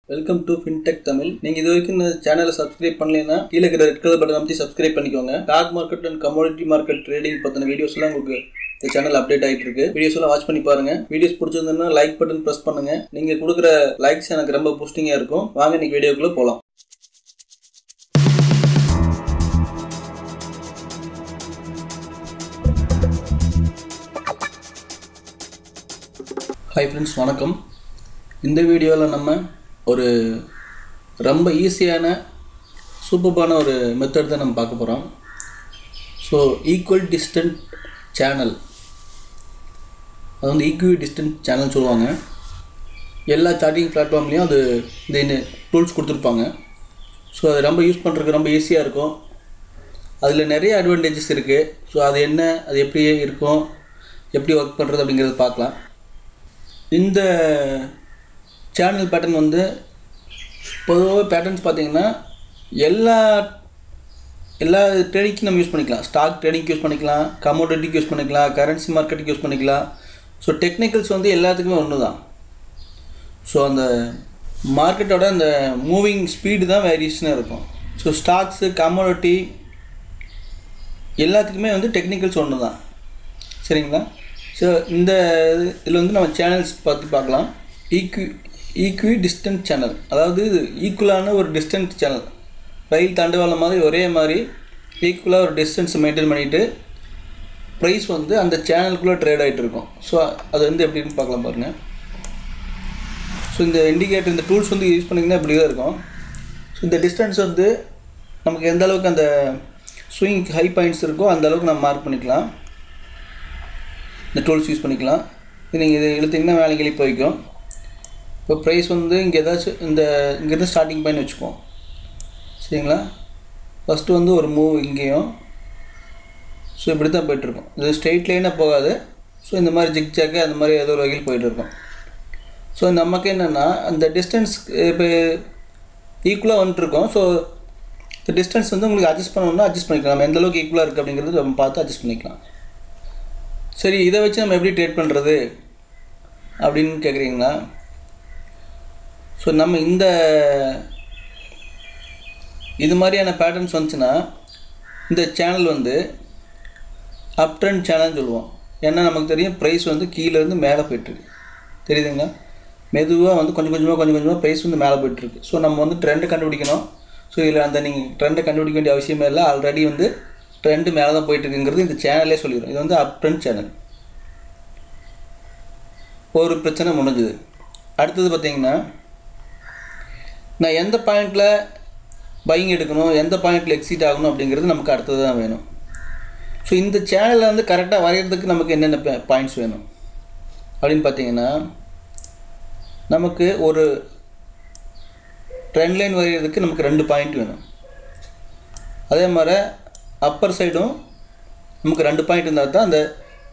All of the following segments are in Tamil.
வெல்கம் டு ஃபின்டெக் தமிழ் நீங்கள் இது வரைக்கும் இந்த சேனலை சப்ஸ்கிரைப் பண்ணலைன்னா கீழே இருக்கிற ரெட் கலர் பட்டன் அமைத்து சப்ஸ்கிரைப் பண்ணிக்கோங்க stock market and commodity market trading பற்றின வீடியோஸ்லாம் உங்களுக்கு இந்த சேனல் அப்டேட் ஆகிட்டு இருக்கு வீடியோஸ் எல்லாம் வாட்ச் பண்ணி பாருங்க வீடியோஸ் பிடிச்சிருந்ததுன்னா லைக் பட்டன் ப்ரெஸ் பண்ணுங்க நீங்க கொடுக்குற லைக்ஸ் எனக்கு ரொம்ப பூஸ்டிங்கா இருக்கும் வாங்க இன்னைக்கு வீடியோக்குள்ள போகலாம் ஹாய் ஃப்ரெண்ட்ஸ் வணக்கம் இந்த வீடியோவில் நம்ம ஒரு ரொம்ப ஈஸியான சூப்பர்பான ஒரு மெத்தட் தான் நம்ம பார்க்க போகிறோம் ஸோ ஈக்குவல் டிஸ்டன்ட் சேனல் அது வந்து ஈக்குவி டிஸ்டன்ட் சேனல் சொல்லுவாங்க எல்லா சார்ட்டிங் பிளாட்ஃபார்ம்லேயும் அது இந்த டூல்ஸ் கொடுத்துருப்பாங்க ஸோ அது ரொம்ப யூஸ் பண்ணுறதுக்கு ரொம்ப ஈஸியாக இருக்கும் அதில் நிறைய அட்வான்டேஜஸ் இருக்குது ஸோ அது என்ன அது எப்படி இருக்கும் எப்படி ஒர்க் பண்ணுறது அப்படிங்கிறத பார்க்கலாம் இந்த சேனல் பேட்டர்ன் வந்து பொதுவாக பேட்டர்ன்ஸ் பார்த்தீங்கன்னா எல்லா எல்லா ட்ரேடிங்க்கும் நம்ம யூஸ் பண்ணிக்கலாம் ஸ்டாக் ட்ரேடிங்க்கு யூஸ் பண்ணிக்கலாம் கமோடிட்டிக்கு யூஸ் பண்ணிக்கலாம் கரன்சி மார்க்கெட்டுக்கு யூஸ் பண்ணிக்கலாம் ஸோ டெக்னிக்கல்ஸ் வந்து எல்லாத்துக்குமே ஒன்று தான் ஸோ அந்த மார்க்கெட்டோட அந்த மூவிங் ஸ்பீடு தான் வேரியேஷனாக இருக்கும் ஸோ ஸ்டாக்ஸு கமோடிட்டி எல்லாத்துக்குமே வந்து டெக்னிக்கல்ஸ் ஒன்று தான் சரிங்களா ஸோ இந்த இதில் வந்து நம்ம சேனல்ஸ் பற்றி பார்க்கலாம் ஈக்வி ஈக்வி டிஸ்டன்ட் சேனல் அதாவது ஈக்குவலான ஒரு டிஸ்டன்ட் சேனல் ரயில் தண்டவாளம் மாதிரி ஒரே மாதிரி ஈக்குவலாக ஒரு டிஸ்டன்ஸ் மெயின்டைன் பண்ணிவிட்டு ப்ரைஸ் வந்து அந்த சேனலுக்குள்ளே ட்ரேட் ஆகிட்டு இருக்கும் ஸோ அது வந்து எப்படின்னு பார்க்கலாம் பாருங்கள் ஸோ இந்த இண்டிகேட்டர் இந்த டூல்ஸ் வந்து யூஸ் பண்ணிங்கன்னா இப்படி தான் இருக்கும் ஸோ இந்த டிஸ்டன்ஸ் வந்து நமக்கு எந்த அளவுக்கு அந்த ஸ்விங் ஹை பாயிண்ட்ஸ் இருக்கோ அந்த அளவுக்கு நம்ம மார்க் பண்ணிக்கலாம் இந்த டூல்ஸ் யூஸ் பண்ணிக்கலாம் இது நீங்கள் இதை இழுத்திங்கன்னா வேலை கிளி போய்க்கும் இப்போ ப்ரைஸ் வந்து இங்கே ஏதாச்சும் இந்த இங்கேருந்து ஸ்டார்டிங் பாயிண்ட் வச்சுக்குவோம் சரிங்களா ஃபஸ்ட்டு வந்து ஒரு மூவ் இங்கேயும் ஸோ இப்படி தான் போயிட்டுருக்கும் இது ஸ்ட்ரெயிட் லைனாக போகாது ஸோ இந்த மாதிரி ஜிக் ஜாக்கு அந்த மாதிரி ஏதோ ஒரு வகையில் போயிட்டுருக்கும் ஸோ நமக்கு என்னென்னா அந்த டிஸ்டன்ஸ் இப்போ ஈக்குவலாக வந்துட்டுருக்கோம் ஸோ இந்த டிஸ்டன்ஸ் வந்து உங்களுக்கு அட்ஜஸ்ட் பண்ணணும்னா அட்ஜஸ்ட் பண்ணிக்கலாம் நம்ம எந்த அளவுக்கு ஈக்குவலாக இருக்குது அப்படிங்கிறது நம்ம பார்த்து அட்ஜஸ்ட் பண்ணிக்கலாம் சரி இதை வச்சு நம்ம எப்படி ட்ரேட் பண்ணுறது அப்படின்னு கேட்குறீங்களா ஸோ நம்ம இந்த இது மாதிரியான பேட்டர்ன்ஸ் வந்துச்சுன்னா இந்த சேனல் வந்து அப் ட்ரெண்ட் சேனல்னு சொல்லுவோம் ஏன்னா நமக்கு தெரியும் ப்ரைஸ் வந்து கீழேருந்து மேலே போயிட்டுருக்கு தெரியுதுங்களா மெதுவாக வந்து கொஞ்சம் கொஞ்சமாக கொஞ்சம் கொஞ்சமாக ப்ரைஸ் வந்து மேலே போயிட்டுருக்கு ஸோ நம்ம வந்து ட்ரெண்டை கண்டுபிடிக்கணும் ஸோ இதில் அந்த நீங்கள் ட்ரெண்டை கண்டுபிடிக்க வேண்டிய அவசியமே இல்லை ஆல்ரெடி வந்து ட்ரெண்டு மேலே தான் போயிட்டுருக்குங்கிறது இந்த சேனலே சொல்லிடும் இது வந்து அப் ட்ரெண்ட் சேனல் ஒரு பிரச்சனை முடிஞ்சுது அடுத்தது பார்த்தீங்கன்னா நான் எந்த பாயிண்டில் பையிங் எடுக்கணும் எந்த பாயிண்டில் எக்ஸிட் ஆகணும் அப்படிங்கிறது நமக்கு அடுத்தது தான் வேணும் ஸோ இந்த சேனலில் வந்து கரெக்டாக வரைகிறதுக்கு நமக்கு என்னென்ன பாயிண்ட்ஸ் வேணும் அப்படின்னு பார்த்தீங்கன்னா நமக்கு ஒரு ட்ரெண்ட் லைன் வரைகிறதுக்கு நமக்கு ரெண்டு பாயிண்ட் வேணும் அதே மாதிரி அப்பர் சைடும் நமக்கு ரெண்டு பாயிண்ட் இருந்தால் தான் அந்த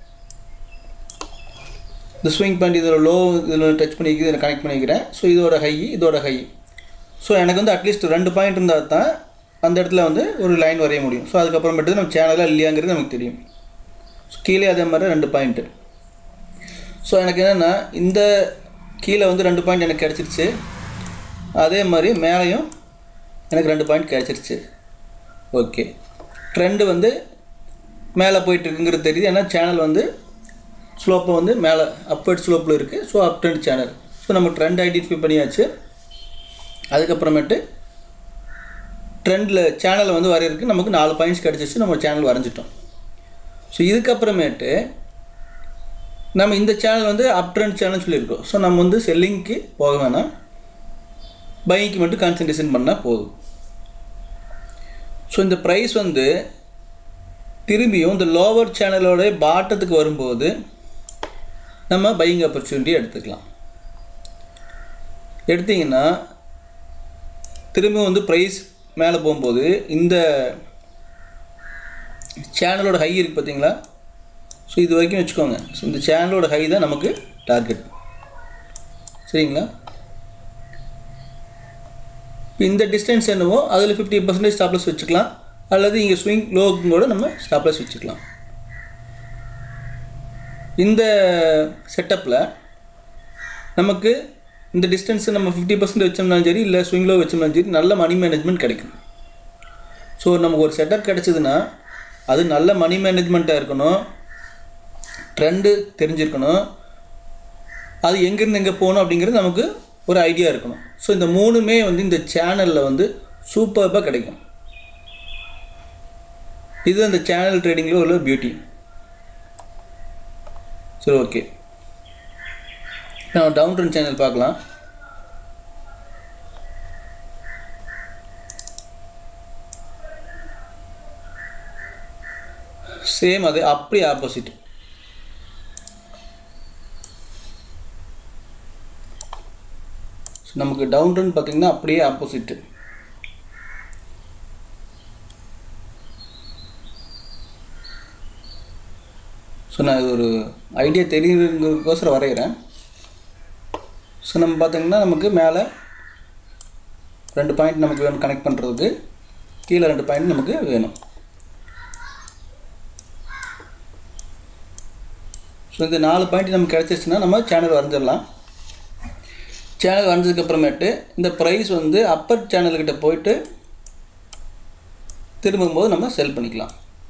இந்த ஸ்விங் பாயிண்ட் இதில் லோ இதில் டச் பண்ணிக்கிறது இதில் கனெக்ட் பண்ணிக்கிறேன் ஸோ இதோட ஹை இதோட ஹை ஸோ எனக்கு வந்து அட்லீஸ்ட் ரெண்டு பாயிண்ட் இருந்தால் தான் அந்த இடத்துல வந்து ஒரு லைன் வரைய முடியும் ஸோ அதுக்கப்புறமேட்டு நம்ம சேனலாக இல்லையாங்கிறது நமக்கு தெரியும் ஸோ கீழே அதே மாதிரி ரெண்டு பாயிண்ட்டு ஸோ எனக்கு என்னென்னா இந்த கீழே வந்து ரெண்டு பாயிண்ட் எனக்கு கிடச்சிருச்சு அதே மாதிரி மேலேயும் எனக்கு ரெண்டு பாயிண்ட் கிடச்சிருச்சு ஓகே ட்ரெண்டு வந்து மேலே போயிட்டுருக்குங்கிறது தெரியுது ஏன்னா சேனல் வந்து ஸ்லோப்பை வந்து மேலே அப்வர்ட் ஸ்லோப்பில் இருக்குது so up trend channel so நம்ம ட்ரெண்ட் ஐடென்டிஃபை பண்ணியாச்சு அதுக்கப்புறமேட்டு ட்ரெண்டில் சேனலை வந்து வரைகிறதுக்கு நமக்கு நாலு பாயிண்ட்ஸ் கிடச்சிச்சு நம்ம சேனல் வரைஞ்சிட்டோம் ஸோ இதுக்கப்புறமேட்டு நம்ம இந்த சேனல் வந்து அப் ட்ரெண்ட் சேனல் சொல்லியிருக்கோம் ஸோ நம்ம வந்து செல்லிங்க்கு போக வேணாம் பைக்கு மட்டும் கான்சன்ட்ரேஷன் பண்ணால் போதும் ஸோ இந்த ப்ரைஸ் வந்து திரும்பியும் இந்த லோவர் சேனலோட பாட்டத்துக்கு வரும்போது நம்ம பையிங் ஆப்பர்ச்சுனிட்டி எடுத்துக்கலாம் எடுத்திங்கன்னா திரும்பியும் வந்து ப்ரைஸ் மேலே போகும்போது இந்த சேனலோட ஹை இருக்குது பார்த்தீங்களா ஸோ இது வரைக்கும் வச்சுக்கோங்க ஸோ இந்த சேனலோட ஹை தான் நமக்கு டார்கெட் சரிங்களா இப்போ இந்த டிஸ்டன்ஸ் என்னவோ அதில் ஃபிஃப்டி பர்சன்டேஜ் ஸ்டாப்லஸ் வச்சுக்கலாம் அல்லது இங்கே ஸ்விங் லோக்கும் கூட நம்ம ஸ்டாப்லஸ் வச்சுக்கலாம் இந்த செட்டப்பில் நமக்கு இந்த டிஸ்டன்ஸ் நம்ம ஃபிஃப்டி பர்சன்ட் வச்சோம்னாலும் சரி இல்லை ஸ்விங்லோ வச்சோம்னாலும் சரி நல்ல மணி மேனேஜ்மெண்ட் கிடைக்கும் ஸோ நமக்கு ஒரு செட்டப் கிடச்சிதுன்னா அது நல்ல மணி மேனேஜ்மெண்ட்டாக இருக்கணும் ட்ரெண்டு தெரிஞ்சிருக்கணும் அது எங்கேருந்து எங்கே போகணும் அப்படிங்கிறது நமக்கு ஒரு ஐடியா இருக்கணும் ஸோ இந்த மூணுமே வந்து இந்த சேனலில் வந்து சூப்பராக கிடைக்கும் இது அந்த சேனல் ட்ரேடிங்கில் உள்ள பியூட்டி சரி ஓகே நான் டவுன் ட்ரெண்ட் சேனல் பார்க்கலாம் சேம் அது அப்படியே ஆப்போசிட் நமக்கு டவுன் ட்ரெண்ட் பார்த்தீங்கன்னா அப்படியே ஆப்போசிட்டு ஸோ நான் இது ஒரு ஐடியா தெரியுங்கிறதுக்கோசரம் வரைகிறேன் ஸோ நம்ம பார்த்தீங்கன்னா நமக்கு மேலே ரெண்டு பாயிண்ட் நமக்கு வேணும் கனெக்ட் பண்ணுறதுக்கு கீழே ரெண்டு பாயிண்ட் நமக்கு வேணும் ஸோ இந்த நாலு பாயிண்ட் நமக்கு கிடச்சிருச்சுன்னா நம்ம சேனல் வரைஞ்சிடலாம் சேனல் வரைஞ்சதுக்கப்புறமேட்டு இந்த ப்ரைஸ் வந்து அப்பர் சேனல்கிட்ட போயிட்டு திரும்பும்போது நம்ம செல் பண்ணிக்கலாம்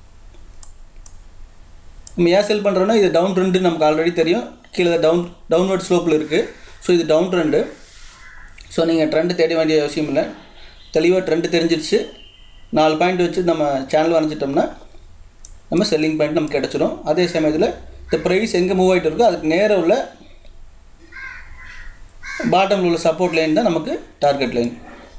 நம்ம ஏன் செல் பண்ணுறோன்னா இது டவுன் ட்ரெண்டு நமக்கு ஆல்ரெடி தெரியும் கீழே டவுன் டவுன்வர்ட் ஸ்லோப்பில் இருக்குது ஸோ இது டவுன் ட்ரெண்டு ஸோ நீங்கள் ட்ரெண்டு தேட வேண்டிய அவசியம் இல்லை தெளிவாக ட்ரெண்டு தெரிஞ்சிடுச்சு நாலு பாயிண்ட் வச்சு நம்ம சேனல் வரைஞ்சிட்டோம்னா நம்ம செல்லிங் பாயிண்ட் நமக்கு கிடச்சிடும் அதே சமயத்தில் இந்த ப்ரைஸ் எங்கே மூவ் ஆகிட்டு இருக்கோ அதுக்கு நேராக உள்ள பாட்டமில் உள்ள சப்போர்ட் லைன் தான் நமக்கு டார்கெட் லைன்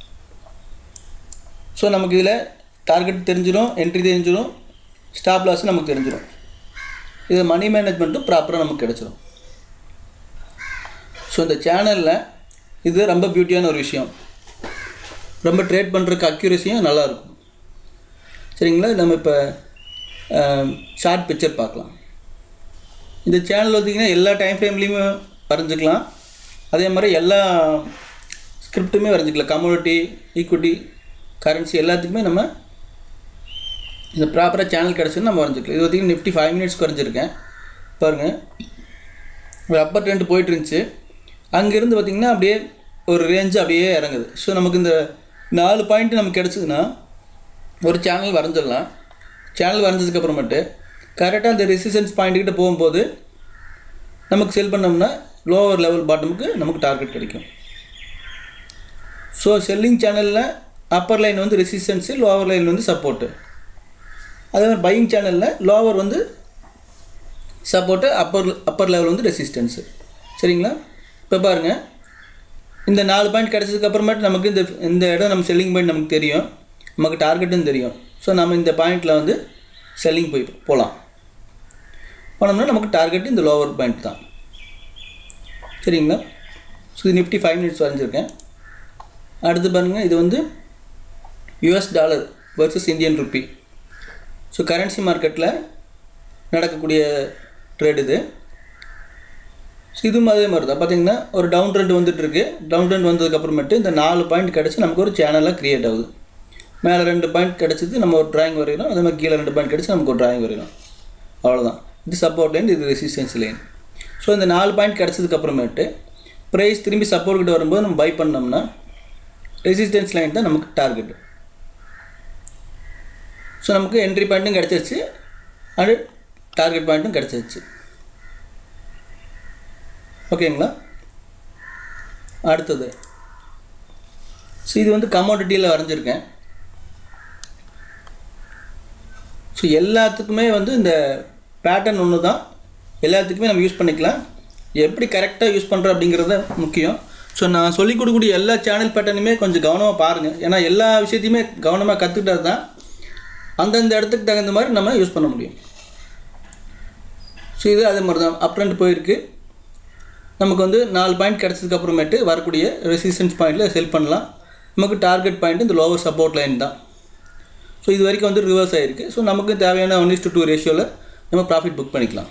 ஸோ நமக்கு இதில் டார்கெட் தெரிஞ்சிடும் என்ட்ரி தெரிஞ்சிடும் ஸ்டாப் லாஸ் நமக்கு தெரிஞ்சிடும் இது மணி மேனேஜ்மெண்ட்டும் ப்ராப்பராக நமக்கு கிடச்சிடும் ஸோ இந்த சேனலில் இது ரொம்ப பியூட்டியான ஒரு விஷயம் ரொம்ப ட்ரேட் பண்ணுறதுக்கு அக்யூரஸியும் நல்லாயிருக்கும் சரிங்களா நம்ம இப்போ ஷார்ட் பிக்சர் பார்க்கலாம் இந்த சேனல் பார்த்திங்கன்னா எல்லா டைம் ஃப்ரேம்லேயுமே வரைஞ்சிக்கலாம் அதே மாதிரி எல்லா ஸ்கிரிப்ட்டுமே வரைஞ்சிக்கலாம் கம்யூனிட்டி ஈக்விட்டி கரன்சி எல்லாத்துக்குமே நம்ம இந்த ப்ராப்பராக சேனல் கிடச்சுன்னு நம்ம வரைஞ்சிக்கலாம் இது பார்த்திங்கன்னா நிஃப்டி ஃபைவ் மினிட்ஸ்க்கு வரைஞ்சிருக்கேன் பாருங்கள் ஒரு அப்பர் ட்ரெண்ட் போயிட்டு இருந்துச்சு அங்கேருந்து பார்த்திங்கன்னா அப்படியே ஒரு ரேஞ்சு அப்படியே இறங்குது ஸோ நமக்கு இந்த நாலு பாயிண்ட் நமக்கு கிடச்சிதுன்னா ஒரு சேனல் வரைஞ்சிடலாம் சேனல் வரைஞ்சதுக்கப்புறமேட்டு கரெக்டாக அந்த ரெசிஸ்டன்ஸ் பாயிண்ட்டுக்கிட்ட போகும்போது நமக்கு செல் பண்ணோம்னா லோவர் லெவல் பாட்டமுக்கு நமக்கு டார்கெட் கிடைக்கும் ஸோ செல்லிங் சேனலில் அப்பர் லைன் வந்து ரெசிஸ்டன்ஸு லோவர் லைன் வந்து சப்போர்ட்டு அதே மாதிரி பையிங் சேனலில் லோவர் வந்து சப்போர்ட்டு அப்பர் அப்பர் லெவல் வந்து ரெசிஸ்டன்ஸு சரிங்களா இப்போ பாருங்கள் இந்த நாலு பாயிண்ட் கிடச்சதுக்கு அப்புறமேட்டு நமக்கு இந்த இந்த இடம் நம்ம செல்லிங் பாயிண்ட் நமக்கு தெரியும் நமக்கு டார்கெட்டும் தெரியும் ஸோ நம்ம இந்த பாயிண்டில் வந்து செல்லிங் போய் போகலாம் போனோம்னா நமக்கு டார்கெட் இந்த லோவர் பாயிண்ட் தான் சரிங்களா ஸோ இது நிஃப்டி ஃபைவ் மினிட்ஸ் வரைஞ்சிருக்கேன் அடுத்து பாருங்கள் இது வந்து US dollar versus Indian rupee so currency மார்க்கெட்டில் நடக்கக்கூடிய ட்ரேட் இது ஸோ இதுவும் அதே மாதிரி தான் பார்த்தீங்கன்னா ஒரு டவுன் ட்ரெண்ட் வந்துட்டுருக்கு டவுன் ட்ரெண்ட் வந்ததுக்கப்புறமேட்டு இந்த நாலு பாயிண்ட் கிடச்சி நமக்கு ஒரு சேனலாக க்ரியேட் ஆகுது மேலே ரெண்டு பாயிண்ட் கிடச்சிது நம்ம ஒரு ட்ராயிங் வரையணும் அதே மாதிரி கீழே ரெண்டு பாயிண்ட் கிடச்சி நமக்கு ஒரு ட்ராயிங் வரையணும் அவ்வளோதான் இது சப்போர்ட் லைன் இது ரெசிஸ்டன்ஸ் லைன் ஸோ இந்த நாலு பாயிண்ட் கிடச்சதுக்கப்புறமேட்டு ப்ரைஸ் திரும்பி சப்போர்ட் கிட்ட வரும்போது நம்ம பை பண்ணோம்னா ரெசிஸ்டன்ஸ் லைன் தான் நமக்கு டார்கெட் ஸோ நமக்கு என்ட்ரி பாயிண்ட்டும் கிடச்சிருச்சு அண்டு டார்கெட் பாயிண்ட்டும் கிடச்சிருச்சு ஓகேங்களா அடுத்தது ஸோ இது வந்து கமோடிட்டியில் வரைஞ்சிருக்கேன் ஸோ எல்லாத்துக்குமே வந்து இந்த பேட்டர்ன் ஒன்று தான் எல்லாத்துக்குமே நம்ம யூஸ் பண்ணிக்கலாம் எப்படி கரெக்டாக யூஸ் பண்ணுறோம் அப்படிங்கிறது முக்கியம் ஸோ நான் சொல்லிக் கொடுக்கக்கூடிய எல்லா சேனல் பேட்டர்னுமே கொஞ்சம் கவனமாக பாருங்கள் ஏன்னா எல்லா விஷயத்தையுமே கவனமாக கற்றுக்கிட்டது தான் அந்தந்த இடத்துக்கு தகுந்த மாதிரி நம்ம யூஸ் பண்ண முடியும் ஸோ இது அதே மாதிரி தான் அப் ட்ரெண்ட் போயிருக்கு நமக்கு வந்து நாலு பாயிண்ட் கிடச்சதுக்கு அப்புறமேட்டு வரக்கூடிய ரெசிஸ்டன்ஸ் பாயிண்டில் செல் பண்ணலாம் நமக்கு டார்கெட் பாயிண்ட் இந்த லோவர் சப்போர்ட் லைன் தான் ஸோ இது வரைக்கும் வந்து ரிவர்ஸ் ஆகிருக்கு ஸோ நமக்கு தேவையான ஒன் இஸ் டு டூ ரேஷியோவில் நம்ம ப்ராஃபிட் புக் பண்ணிக்கலாம்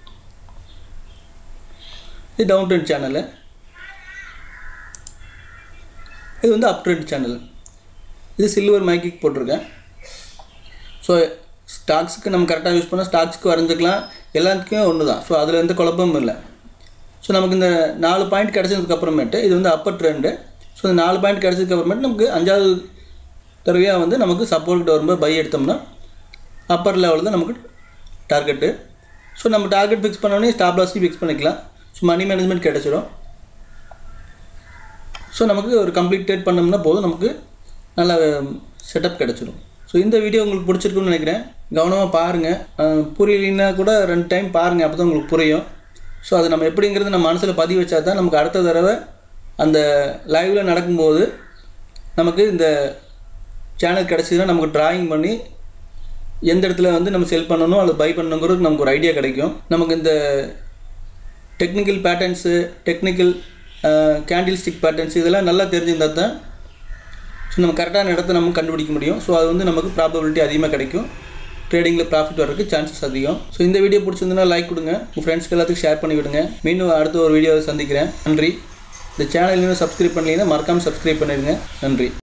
இது டவுன் ட்ரெண்ட் சேனலு இது வந்து அப் ட்ரெண்ட் சேனல் இது சில்வர் மைக்கிக் போட்டிருக்கேன் ஸோ ஸ்டாக்ஸுக்கு நம்ம கரெக்டாக யூஸ் பண்ணால் ஸ்டாக்ஸுக்கு வரைஞ்சிக்கலாம் எல்லாத்துக்குமே ஒன்று தான் ஸோ அதில் எந்த குழப்பமும் இல்லை ஸோ நமக்கு இந்த நாலு பாயிண்ட் கிடச்சதுக்கு அப்புறமேட்டு இது வந்து அப்பர் ட்ரெண்டு ஸோ இந்த நாலு பாயிண்ட் கிடச்சதுக்கு அப்புறமேட்டு நமக்கு அஞ்சாவது தடவையாக வந்து நமக்கு சப்போர்ட் வரும்போது பை எடுத்தோம்னா அப்பர் லெவலில் தான் நமக்கு டார்கெட்டு ஸோ நம்ம டார்கெட் ஃபிக்ஸ் பண்ணோடனே ஸ்டாப் லாஸையும் ஃபிக்ஸ் பண்ணிக்கலாம் ஸோ மணி மேனேஜ்மெண்ட் கிடச்சிடும் ஸோ நமக்கு ஒரு கம்ப்ளீட் ட்ரேட் பண்ணோம்னா போதும் நமக்கு நல்ல செட்டப் கிடச்சிடும் ஸோ இந்த வீடியோ உங்களுக்கு பிடிச்சிருக்குன்னு நினைக்கிறேன் கவனமாக பாருங்கள் புரியலைன்னா கூட ரெண்டு டைம் பாருங்கள் அப்போ தான் உங்களுக்கு புரியும் ஸோ அது நம்ம எப்படிங்கிறது நம்ம மனசில் பதிவு வச்சா தான் நமக்கு அடுத்த தடவை அந்த லைவில் நடக்கும்போது நமக்கு இந்த சேனல் கிடச்சிதுன்னா நமக்கு டிராயிங் பண்ணி எந்த இடத்துல வந்து நம்ம செல் பண்ணணும் அல்லது பை பண்ணணுங்கிறது நமக்கு ஒரு ஐடியா கிடைக்கும் நமக்கு இந்த technical patterns technical candlestick patterns இதெல்லாம் நல்லா தெரிஞ்சிருந்தால் தான் ஸோ நம்ம கரெக்டான இடத்த நம்ம கண்டுபிடிக்க முடியும் ஸோ அது வந்து நமக்கு ப்ராபபிலிட்டி அதிகமாக கிடைக்கும் ட்ரேடிங்கில் ப்ராஃபிட் வரதுக்கு சான்சஸ் அதிகம் ஸோ இந்த வீடியோ பிடிச்சிருந்தனா லைக் கொடுங்க உங்கள் ஃப்ரெண்ட்ஸ்க்கு எல்லாத்துக்கும் ஷேர் பண்ணி விடுங்க மீண்டும் அடுத்த ஒரு வீடியோவை சந்திக்கிறேன் நன்றி இந்த சேனல் இன்னும் சப்ஸ்கிரைப் பண்ணலைன்னா மறக்காமல் சப்ஸ்கிரைப் பண்ணிடுங்க நன்றி